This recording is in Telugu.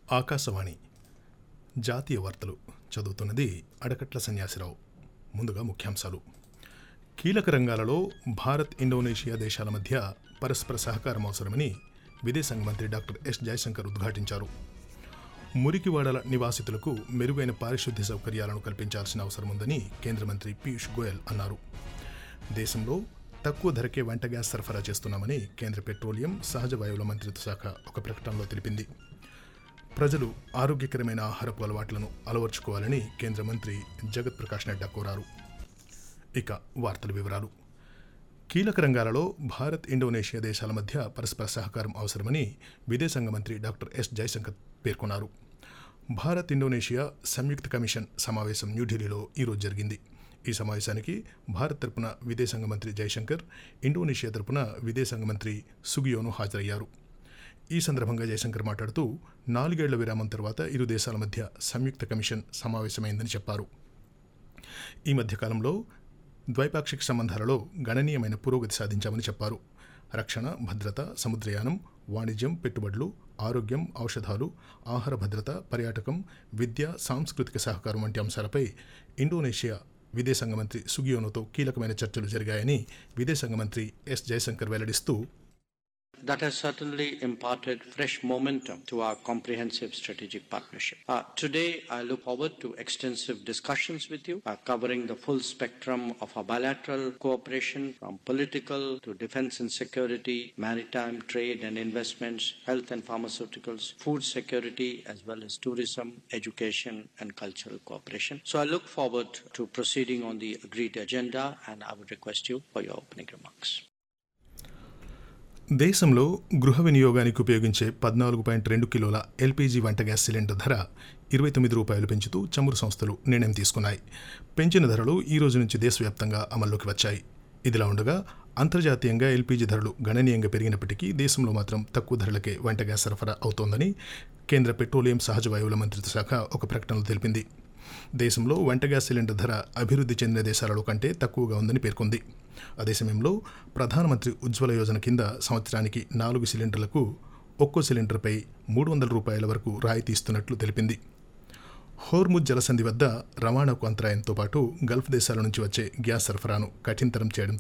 ఆకాశవాణి జాతీయ వార్తలు చదువుతున్నది అడకట్ల సన్యాసిరావు ముందుగా ముఖ్యాంశాలు కీలక రంగాలలో భారత్ ఇండోనేషియా దేశాల మధ్య పరస్పర సహకారం అవసరమని విదేశాంగ మంత్రి డాక్టర్ ఎస్ జయశంకర్ ఉద్ఘాటించారు మురికివాడల నివాసితులకు మెరుగైన పారిశుద్ధ్య సౌకర్యాలను కల్పించాల్సిన అవసరం ఉందని కేంద్ర మంత్రి పీయూష్ గోయల్ అన్నారు దేశంలో తక్కువ ధరకే వంట గ్యాస్ సరఫరా చేస్తున్నామని కేంద్ర పెట్రోలియం సహజ వాయువుల మంత్రిత్వ శాఖ ఒక ప్రకటనలో తెలిపింది ప్రజలు ఆరోగ్యకరమైన ఆహారపు అలవాట్లను అలవర్చుకోవాలని కేంద్ర మంత్రి జగత్ ప్రకాష్ నడ్డా కోరారు ఇక వార్తల వివరాలు కీలక రంగాలలో భారత్ ఇండోనేషియా దేశాల మధ్య పరస్పర సహకారం అవసరమని విదేశాంగ మంత్రి డాక్టర్ ఎస్ జయశంకర్ పేర్కొన్నారు భారత్ ఇండోనేషియా సంయుక్త కమిషన్ సమావేశం న్యూఢిల్లీలో ఈరోజు జరిగింది ఈ సమావేశానికి భారత్ తరపున విదేశాంగ మంత్రి జయశంకర్ ఇండోనేషియా తరపున విదేశాంగ మంత్రి సుగియోను హాజరయ్యారు ఈ సందర్భంగా జయశంకర్ మాట్లాడుతూ నాలుగేళ్ల విరామం తర్వాత ఇరు దేశాల మధ్య సంయుక్త కమిషన్ సమావేశమైందని చెప్పారు ఈ మధ్యకాలంలో ద్వైపాక్షిక సంబంధాలలో గణనీయమైన పురోగతి సాధించామని చెప్పారు రక్షణ భద్రత సముద్రయానం వాణిజ్యం పెట్టుబడులు ఆరోగ్యం ఔషధాలు ఆహార భద్రత పర్యాటకం విద్య సాంస్కృతిక సహకారం వంటి అంశాలపై ఇండోనేషియా విదేశాంగ మంత్రి సుగియోనోతో కీలకమైన చర్చలు జరిగాయని విదేశాంగ మంత్రి ఎస్ జయశంకర్ వెల్లడిస్తూ That has certainly imparted fresh momentum to our comprehensive strategic partnership. Uh, today, I look forward to extensive discussions with you, uh, covering the full spectrum of our bilateral cooperation from political to defense and security, maritime, trade and investments, health and pharmaceuticals, food security, as well as tourism, education, and cultural cooperation. So I look forward to proceeding on the agreed agenda, and I would request you for your opening remarks. దేశంలో గృహ వినియోగానికి ఉపయోగించే పద్నాలుగు పాయింట్ రెండు కిలోల ఎల్పీజీ వంట గ్యాస్ సిలిండర్ ధర ఇరవై తొమ్మిది రూపాయలు పెంచుతూ చమురు సంస్థలు నిర్ణయం తీసుకున్నాయి పెంచిన ధరలు ఈ రోజు నుంచి దేశవ్యాప్తంగా అమల్లోకి వచ్చాయి ఇదిలా ఉండగా అంతర్జాతీయంగా ఎల్పీజీ ధరలు గణనీయంగా పెరిగినప్పటికీ దేశంలో మాత్రం తక్కువ ధరలకే వంట గ్యాస్ సరఫరా అవుతోందని కేంద్ర పెట్రోలియం సహజ వాయువుల మంత్రిత్వ శాఖ ఒక ప్రకటనలో తెలిపింది దేశంలో వంట గ్యాస్ సిలిండర్ ధర అభివృద్ధి చెందిన దేశాలలో కంటే తక్కువగా ఉందని పేర్కొంది అదే సమయంలో ప్రధానమంత్రి ఉజ్వల యోజన కింద సంవత్సరానికి నాలుగు సిలిండర్లకు ఒక్కో సిలిండర్పై మూడు వందల రూపాయల వరకు రాయితీ ఇస్తున్నట్లు తెలిపింది హోర్ముజ్ జలసంధి వద్ద రవాణాకు అంతరాయంతో పాటు గల్ఫ్ దేశాల నుంచి వచ్చే గ్యాస్ సరఫరాను కఠినతరం చేయడం